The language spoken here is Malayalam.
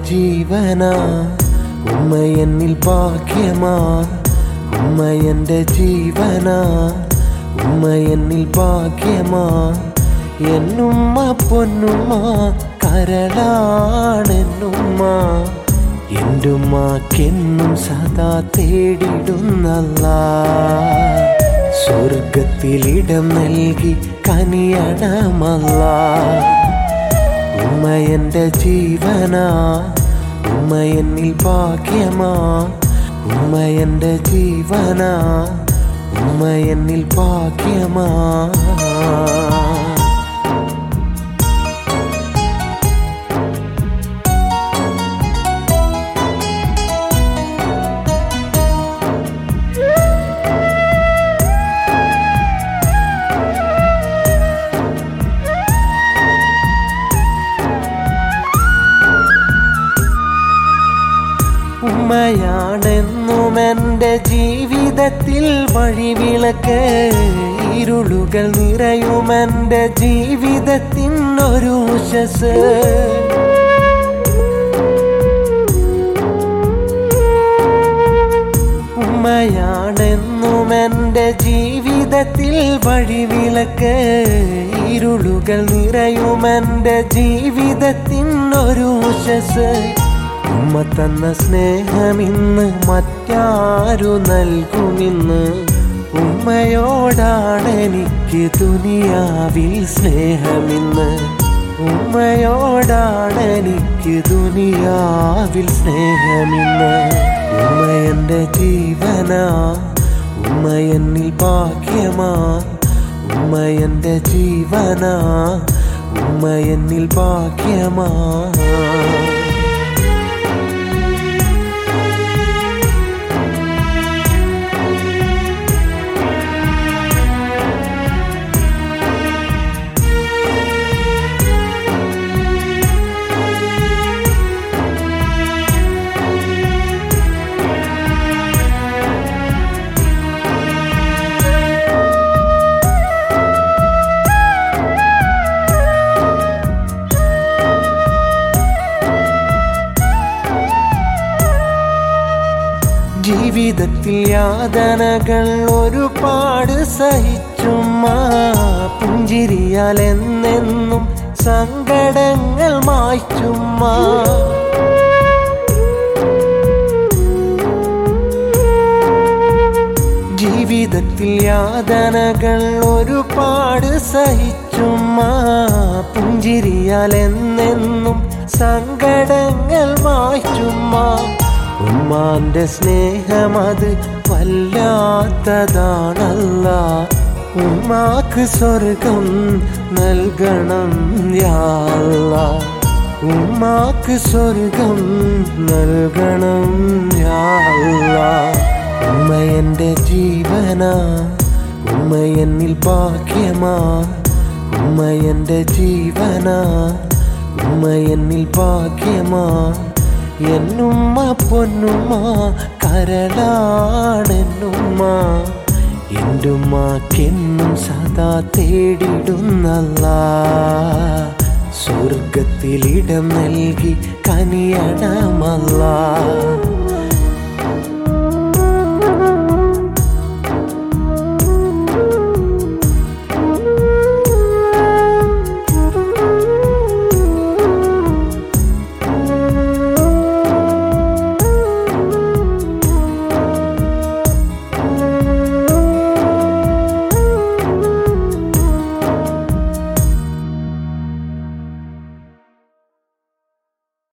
ജീവനാ ഉമ്മ എന്നിൽ ഭാഗ്യമാ ഉമ്മ എൻ്റെ ജീവനാ ഉമ്മ എന്നിൽ ഭാഗ്യമാ എന്നുമ്മ പൊന്നുമ്മ കരളാണെന്നുമ്മ എന്റുമ്മാക്കെന്നും സദാ തേടിടുന്നല്ല സ്വർഗത്തിലിടം നൽകി കനിയണമല്ല ഉമ്മ എൻ്റെ ജീവനാ ഉമ്മ എന്നിൽ ഭാഗ്യമാ ഉമ്മ എൻ്റെ ജീവനാ ഉമ്മ എന്നിൽ ഭാഗ്യമാ ഉമ്മയാണെന്നും എൻ്റെ ജീവിതത്തിൽ വഴിവിളക്ക് ഇരുളുകൾ നിറയും എൻ്റെ ജീവിതത്തിനൊരു ഉഷസ് ഉമ്മയാണെന്നും എൻ്റെ ജീവിതത്തിൽ വഴിവിളക്ക് ഇരുളുകൾ നിറയും എൻ്റെ ജീവിതത്തിനൊരു ഉഷസ് ഉമ്മ തന്ന സ്നേഹമിന്ന് മറ്റാരു നൽകുമിന്ന് ഉമ്മയോടാണ് എനിക്ക് ദുനിയാവിൽ സ്നേഹമിന്ന് ഉമ്മയോടാണ് എനിക്ക് ദുനിയാവിൽ സ്നേഹമിന്ന് ഉമ്മ എൻ്റെ ജീവനാ ഉമ്മ എന്നിൽ ഭാഗ്യമാ ഉമ്മ എൻ്റെ ജീവനാ ഉമ്മ എന്നിൽ ഭാഗ്യമാ ജീവിതത്തിൽ യാതനകൾ ഒരുപാട് സഹിച്ചുമ്മ പുഞ്ചിരിയാൽ എന്നെന്നും സങ്കടങ്ങൾ മായ്ച്ചുമ്മ ജീവിതത്തിൽ യാതനകൾ ഒരുപാട് സഹിച്ചുമ്മ പുഞ്ചിരിയാൽ എന്നെന്നും സങ്കടങ്ങൾ മായ്ച്ചുമ്മ ഉമ്മാന്റെ സ്നേഹമത് വല്ലാത്തതാണല്ല ഉമ്മാക്ക് സ്വർഗം നൽകണം യാല്ല ഉമ്മാക്ക് സ്വർഗം നൽകണം യാല്ല ഉമ്മ എൻ്റെ ജീവനാ ഉമ്മ എന്നിൽ ഭാഗ്യമാ ഉമ്മ എൻ്റെ ജീവനാ ഉമ്മ എന്നിൽ ഭാഗ്യമാ എന്നുമ്മ പൊന്നുമ്മ കരളാണെന്നുമ്മ എന്റുമ്മാക്കെന്നും സദാ തേടിടുന്നല്ല സ്വർഗത്തിലിടം നൽകി കനിയണമല്ല